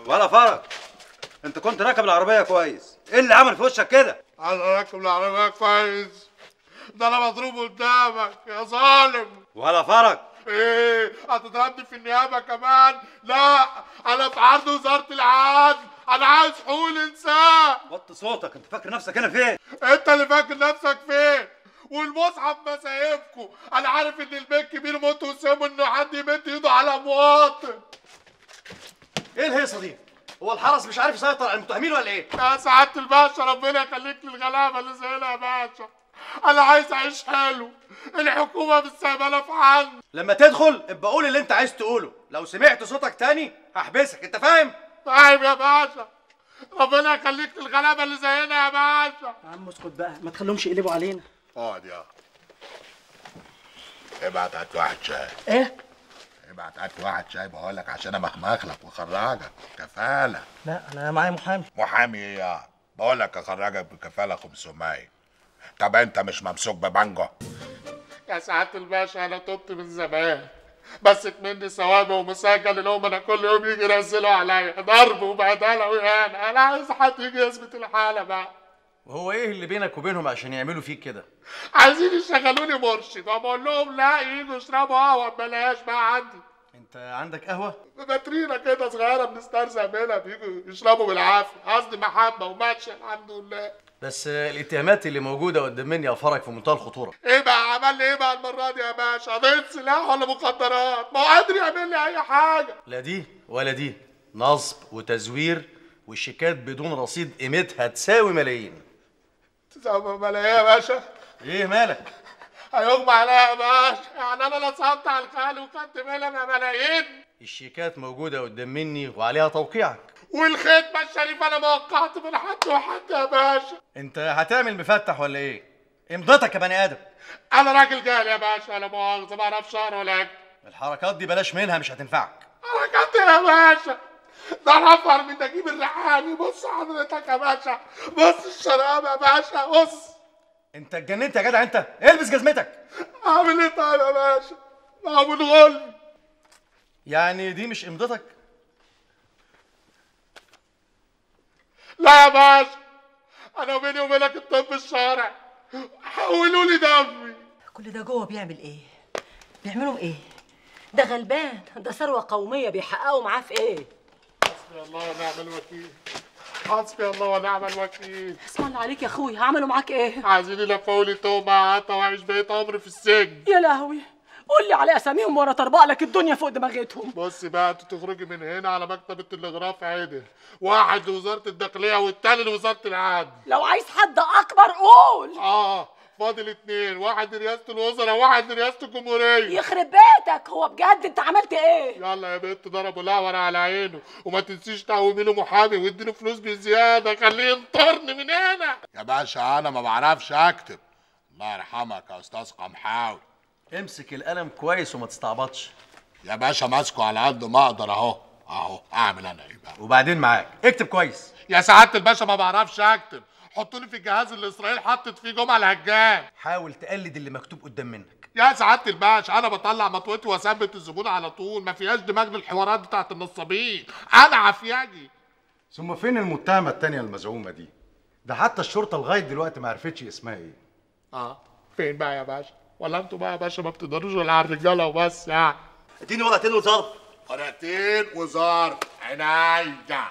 ولا فرق انت كنت راكب العربيه كويس ايه اللي عمل في وشك كده انا راكب العربيه كويس ده انا مضروب قدامك يا ظالم ولا فرق ايه هتضربني في النيابه كمان لا انا في عرض وزاره العدل انا عايز حقوق الانسان وطي صوتك انت فاكر نفسك هنا فين انت اللي فاكر نفسك فين والمصحف مسايبكم انا عارف ان البيت كبير موت وسيبوا انه حد يمد ايده على مواطن ايه الهيصه دي؟ هو الحرس مش عارف يسيطر على المتهمين ولا ايه؟ يا سعاده الباشا ربنا يخليك للغلابه اللي زينا يا باشا انا عايز اعيش حلو الحكومه مش سايبانا في حالنا لما تدخل ابقى قول اللي انت عايز تقوله لو سمعت صوتك تاني هحبسك انت فاهم؟ طيب يا باشا ربنا يخليك للغلابه اللي زينا يا باشا يا عم اسكت بقى ما تخليهمش يقلبوا علينا اقعد يا ابعت هات واحد شاي ايه ابعت هات واحد شاي بقول لك عشان امخمخ لك واخرجك كفاله لا انا معايا محامي محامي ايه يا بقول لك اخرجك بكفاله 500 طب انت مش ممسوك ببانجو يا سعاده الباشا انا تبت من زمان بس مني ثوابه ومسجل اللي هم انا كل يوم يجي ينزلوا عليا ضرب وبهدله واهانه انا عايز حد يجي يثبت الحاله بقى وهو ايه اللي بينك وبينهم عشان يعملوا فيك كده؟ عايزين يشغلوني مرشد وبقول لهم لا يجوا يشربوا قهوه ببلاش بقى عندي انت عندك قهوه؟ باترينا كده صغيره بنسترزق منها بيجوا يشربوا بالعافيه قصدي محبه وماشيه الحمد لله بس آه، الاتهامات اللي موجوده قدام مني افرج في منتهى الخطوره ايه بقى عمل لي ايه بقى المره دي يا باشا قضيه سلاح ولا مخدرات ما هو قادر يعمل لي اي حاجه لا دي ولا دي نصب وتزوير والشيكات بدون رصيد قيمتها تساوي ملايين تسمى ملايين يا باشا ايه مالك؟ هيغمى عليا يا باشا يعني انا نصبت على الخال وخدت منها ملايين الشيكات موجوده قدام مني وعليها توقيعك والختمه الشريفه انا ما وقعت من حد وحد يا باشا انت هتعمل مفتح ولا ايه؟ امضتك يا بني ادم انا راجل جاهل يا باشا لا مؤاخذه ما اعرفش اقرا ولا اكتب الحركات دي بلاش منها مش هتنفعك حركات يا باشا ده انا افضل من نجيب الريحاني بص حضرتك يا باشا بص الشراب يا باشا بص انت اتجننت يا جدع انت البس جزمتك اعمل ايه طيب يا باشا معمول غل يعني دي مش امضتك لا يا باشا انا بيني وبينك الطب الشرعي حولوا لي دمي كل ده جوه بيعمل ايه بيعملوا ايه ده غلبان ده ثروه قوميه بيحققوا معاه في ايه حسبي الله ونعم الوكيل حسبي الله ونعم الوكيل اسم الله عليك يا اخوي عملوا معاك ايه عايزين يلفوا لي تومه عطا واعيش بقيت عمري في السجن يا لهوي قول لي على اساميهم وانا طربق لك الدنيا فوق دماغتهم بصي بقى انت تخرجي من هنا على مكتب التلغراف عدل واحد لوزاره الداخليه والتاني لوزاره العدل لو عايز حد اكبر قول اه فاضل اتنين واحد لرئاسه الوزراء واحد لرئاسه الجمهوريه يخرب بيتك هو بجد انت عملت ايه يلا يا بنت ضربوا الاعور على عينه وما تنسيش تقومي له محامي واديله فلوس بزياده خليه ينطرني من هنا يا باشا انا ما بعرفش اكتب الله يرحمك يا استاذ قمحاوي امسك القلم كويس وما تستعبطش يا باشا ماسكه على قد ما اقدر اهو اهو اعمل انا ايه بقى وبعدين معاك اكتب كويس يا سعاده الباشا ما بعرفش اكتب حطوني في الجهاز اللي اسرائيل حطت فيه جمعه الهجان حاول تقلد اللي مكتوب قدام منك يا سعاده الباشا انا بطلع مطوتي واثبت الزبون على طول ما فيهاش دماغ للحوارات بتاعت النصابين انا عافياجي ثم فين المتهمة التانية المزعومة دي؟ ده حتى الشرطة لغاية دلوقتي ما عرفتش اسمها ايه اه فين بقى يا باشا ولا انتوا بقى يا باشا ما بتقدروش ولا على الرجاله وبس يعني اديني ورقتين وظرف ورقتين وزار عينيا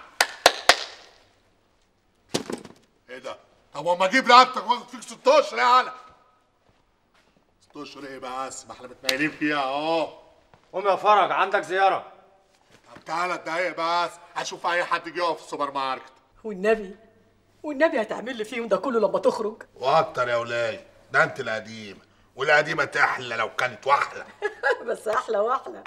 ايه ده؟ طب وما اجيب رقبتك واخد فيك ست اشهر يا هلا ست اشهر ايه بس ما احنا متنيلين فيها اهو قوم يا فرج عندك زياره طب تعالى دقايق بس اشوف اي حد يجي يقف في السوبر ماركت والنبي والنبي هتعمل لي فيهم ده كله لما تخرج واكتر يا ولاي ده انت القديمه والقديمه تحلى لو كانت واحله بس احلى واحلى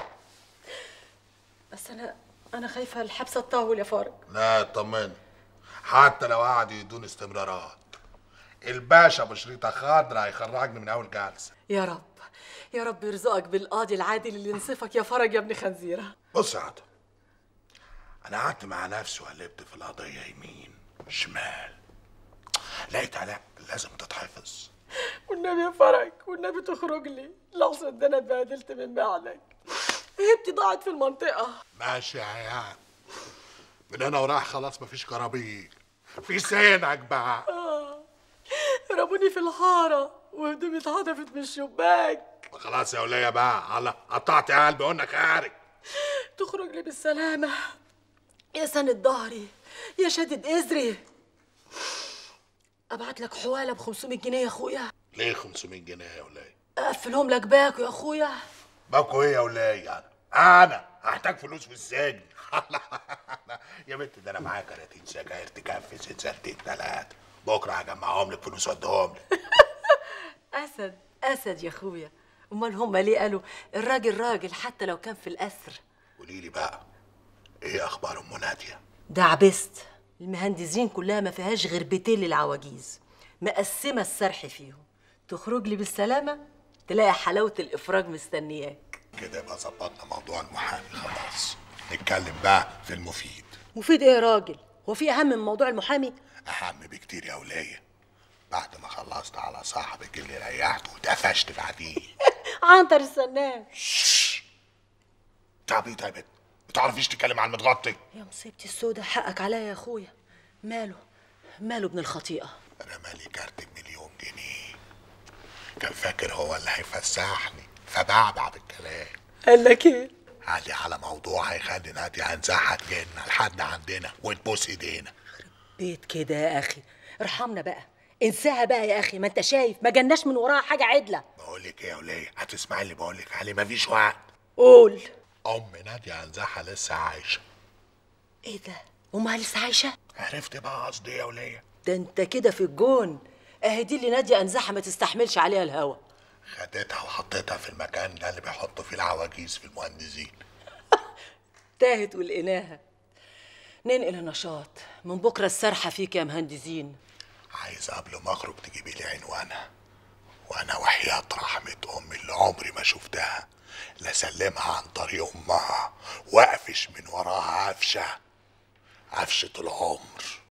بس انا انا خايفه الحبسه تطول يا فارج لا اطمني حتى لو قعدوا يدون استمرارات الباشا بشريطه خضرا هيخرجني من اول جلسه يا رب يا رب يرزقك بالقاضي العادل اللي ينصفك يا فرج يا ابن خنزيره بص يا عطا انا قعدت مع نفسي وقلبت في القضيه يمين شمال لقيتها لا لازم تتحفظ والنبي يا فرج والنبي تخرج لي لحظه ده انا اتبهدلت من بعدك هبتي ضاعت في المنطقه ماشي يا عيال من هنا ورايح خلاص مفيش كرابيق في سينك بقى رموني في الحاره وهدومي اتحدفت من الشباك خلاص يا ولية بقى على قطعت قلبي قلنا خارج تخرج لي بالسلامه يا سند ظهري يا شادد ازري ابعت لك حواله ب 500 جنيه يا اخويا ليه 500 جنيه يا ولية اقفلهم لك باكو يا اخويا باكو ايه يا ولية انا انا هحتاج فلوس في السجن يا بنت ده انا معايا كراتين سجاير تكفي سلسلتين ثلاثة بكره هجمعهم لك فلوس وادهم لك اسد اسد يا اخويا امال هم ليه قالوا الراجل راجل حتى لو كان في الاسر قولي لي بقى ايه اخبار ام ناديه ده عبست المهندسين كلها ما فيهاش غير بيتين للعواجيز مقسمه السرح فيهم تخرج لي بالسلامه تلاقي حلاوه الافراج مستنياك كده يبقى ظبطنا موضوع المحامي خلاص نتكلم بقى في المفيد مفيد ايه يا راجل هو في اهم من موضوع المحامي اهم بكتير يا ولية بعد ما خلصت على صاحبك اللي ريحته واتقفشت بعديه عنتر السنان تعبيط يا بنت ما تعرفيش تتكلم عن المتغطي يا مصيبتي السودة حقك عليا يا اخويا ماله ماله ابن الخطيئه رمالي كارت بمليون جنيه كان فاكر هو اللي هيفسحني فبعبع بالكلام قال لك ايه قال لي على موضوع هيخلي نادية هنزعها تجينا لحد عندنا وتبوس ايدينا بيت كده يا اخي ارحمنا بقى انساها بقى يا اخي ما انت شايف ما جالناش من وراها حاجه عدله بقول لك ايه يا ولية هتسمعي اللي بقول لك عليه مفيش وقت قول ام نادية هنزعها لسه عايشة ايه ده امها لسه عايشه عرفت بقى قصدي إيه يا ولية ده انت كده في الجون اهي دي اللي ناديه انزعها ما تستحملش عليها الهوا خدتها وحطيتها في المكان ده اللي بيحطوا فيه العواجيز في المهندسين تاهت ولقيناها ننقل النشاط من بكره السرحه فيك يا مهندسين عايز قبل ما اخرج تجيبي لي عنوانها وانا وحياة رحمة امي اللي عمري ما شفتها لسلمها عن طريق امها واقفش من وراها قفشة قفشة العمر